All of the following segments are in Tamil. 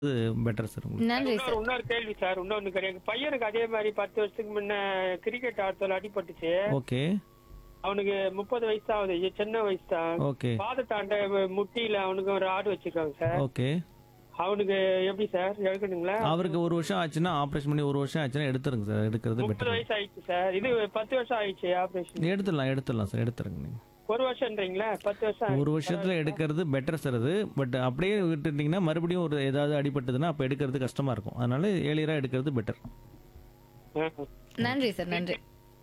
பெட்டர் சார் உங்களுக்கு நன்றி இன்னொரு சார் இன்னொரு கேள்வி சார் இன்னொன்னு கிடையாது எங்க பையனுக்கு அதே மாதிரி பத்து வருஷத்துக்கு முன்ன கிரிக்கெட் ஆடத்துல அடிபட்டுச்சு ஓகே அவனுக்கு முப்பது வயசு தான் ஆகுது இது சின்ன வயசு தான் ஓகே பாதத்தாண்ட முட்டியில அவனுக்கு ஒரு ஆடு வச்சிருக்காங்க சார் ஓகே அவனுக்கு எப்படி சார் எடுக்கணுங்களா அவருக்கு ஒரு வருஷம் ஆச்சுன்னா ஆப்ரேஷன் பண்ணி ஒரு வருஷம் ஆச்சுன்னா எடுத்துருங்க சார் எடுக்கிறது முப்பது பெட்டர் வயசு ஆயிடுச்சு சார் இது பத்து வருஷம் ஆயிடுச்சு ஆபரேஷன் எடுத்துடலாம் எடுத்துடலாம் சார் எடுத்துருங்க நீங்க ஒரு வருஷம்ன்றீங்களா பத்து வருஷம் ஒரு ஆயிடுச்சு. வருஷத்துல எடுக்கிறது பெட்டர் சார் அது பட் அப்படியே விட்டுட்டீங்கன்னா மறுபடியும் ஒரு ஏதாவது அடிபட்டதுன்னா அப்போ எடுக்கிறது கஷ்டமா இருக்கும் அதனால ஏழியரா எடுக்கிறது பெட்டர் ஆ. நன்றி சார் நன்றி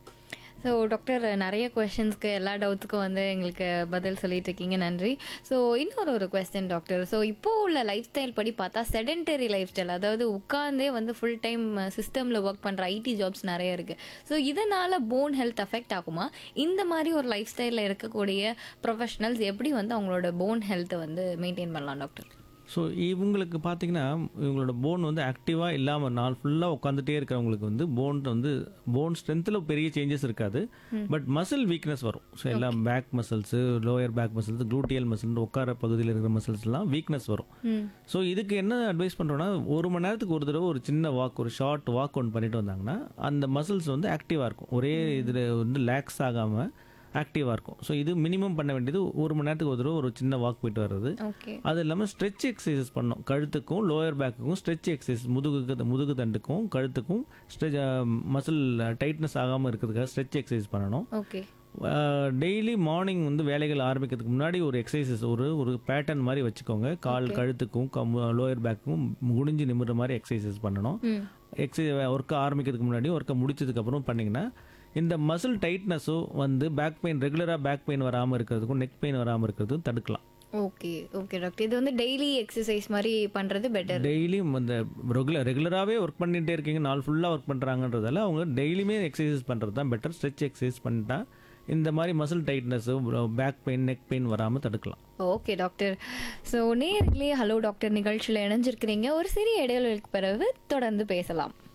ஸோ டாக்டர் நிறைய கொஷின்ஸ்க்கு எல்லா டவுட்ஸுக்கும் வந்து எங்களுக்கு பதில் சொல்லிட்டு இருக்கீங்க நன்றி ஸோ இன்னொரு ஒரு கொஸ்டின் டாக்டர் ஸோ இப்போ உள்ள லைஃப் ஸ்டைல் படி பார்த்தா செடென்டரி லைஃப் ஸ்டைல் அதாவது உட்கார்ந்தே வந்து ஃபுல் டைம் சிஸ்டமில் ஒர்க் பண்ணுற ஐடி ஜாப்ஸ் நிறைய இருக்குது ஸோ இதனால் போன் ஹெல்த் அஃபெக்ட் ஆகுமா இந்த மாதிரி ஒரு லைஃப் ஸ்டைலில் இருக்கக்கூடிய ப்ரொஃபஷனல்ஸ் எப்படி வந்து அவங்களோட போன் ஹெல்த்தை வந்து மெயின்டைன் பண்ணலாம் டாக்டர் ஸோ இவங்களுக்கு பார்த்தீங்கன்னா இவங்களோட போன் வந்து ஆக்டிவாக இல்லாமல் நாள் ஃபுல்லாக உட்காந்துட்டே இருக்கிறவங்களுக்கு வந்து போன் வந்து போன் ஸ்ட்ரென்த்தில் பெரிய சேஞ்சஸ் இருக்காது பட் மசில் வீக்னஸ் வரும் ஸோ எல்லாம் back muscles lower back muscles gluteal muscle உட்கார பகுதியில் இருக்கிற மசில்ஸ்லாம் வீக்னஸ் வரும் ஸோ இதுக்கு என்ன அட்வைஸ் பண்ணுறோன்னா ஒரு மணி நேரத்துக்கு ஒரு தடவை ஒரு சின்ன வாக் ஒரு ஷார்ட் வாக் ஒன்று பண்ணிட்டு வந்தாங்கன்னா அந்த மசில்ஸ் வந்து ஆக்டிவாக இருக்கும் ஒரே இதில் வந்து லேக்ஸ் ஆகாமல் ஆக்டிவாக இருக்கும் ஸோ இது மினிமம் பண்ண வேண்டியது ஒரு மணி நேரத்துக்கு ஒரு தடவை ஒரு சின்ன வாக் போயிட்டு வர்றது ஓகே அது இல்லாமல் ஸ்ட்ரெச் எக்ஸசைசஸ் பண்ணோம் கழுத்துக்கும் லோயர் பேக்குக்கும் ஸ்ட்ரெச் எக்ஸசைஸ் முதுகுக்கு முதுகு தண்டுக்கும் கழுத்துக்கும் ஸ்ட்ரெச் மசில் டைட்னஸ் ஆகாமல் இருக்கிறதுக்காக ஸ்ட்ரெச் எக்ஸசைஸ் பண்ணணும் ஓகே டெய்லி மார்னிங் வந்து வேலைகள் ஆரம்பிக்கிறதுக்கு முன்னாடி ஒரு எக்ஸசைசஸ் ஒரு ஒரு பேட்டர்ன் மாதிரி வச்சுக்கோங்க கால் கழுத்துக்கும் லோயர் பேக்குக்கும் குனிஞ்சு நிமிடுற மாதிரி எக்ஸசைசஸ் பண்ணணும் ம் எக்ஸசைஸ் ஒர்க்கை ஆரம்பிக்கிறதுக்கு முன்னாடி ஒர்க்கை முடிச்சதுக்கப்புறம் பண்ணிங்கன்னா இந்த மசில் டைட்னஸும் வந்து பேக் பெயின் ரெகுலராக பேக் பெயின் வராமல் இருக்கிறதுக்கும் நெக் பெயின் வராமல் இருக்கிறதுக்கும் தடுக்கலாம் ஓகே ஓகே டாக்டர் இது வந்து டெய்லி எக்ஸசைஸ் மாதிரி பண்றது பெட்டர் டெய்லியும் இந்த ரெகுலர் ரெகுலராகவே ஒர்க் பண்ணிகிட்டே இருக்கீங்க நாள் ஃபுல்லாக ஒர்க் பண்ணுறாங்கன்றதால அவங்க டெய்லியுமே எக்ஸசைஸ் பண்ணுறது தான் பெட்டர் ஸ்ட்ரெச் எக்ஸசைஸ் பண்ணிட்டா இந்த மாதிரி muscle tightness back pain neck pain வராமல் தடுக்கலாம் ஓகே டாக்டர் ஸோ நேர்களே ஹலோ டாக்டர் நிகழ்ச்சியில் இணைஞ்சிருக்கிறீங்க ஒரு சிறிய இடைவெளிக்கு பிறகு தொடர்ந்து பேசலாம்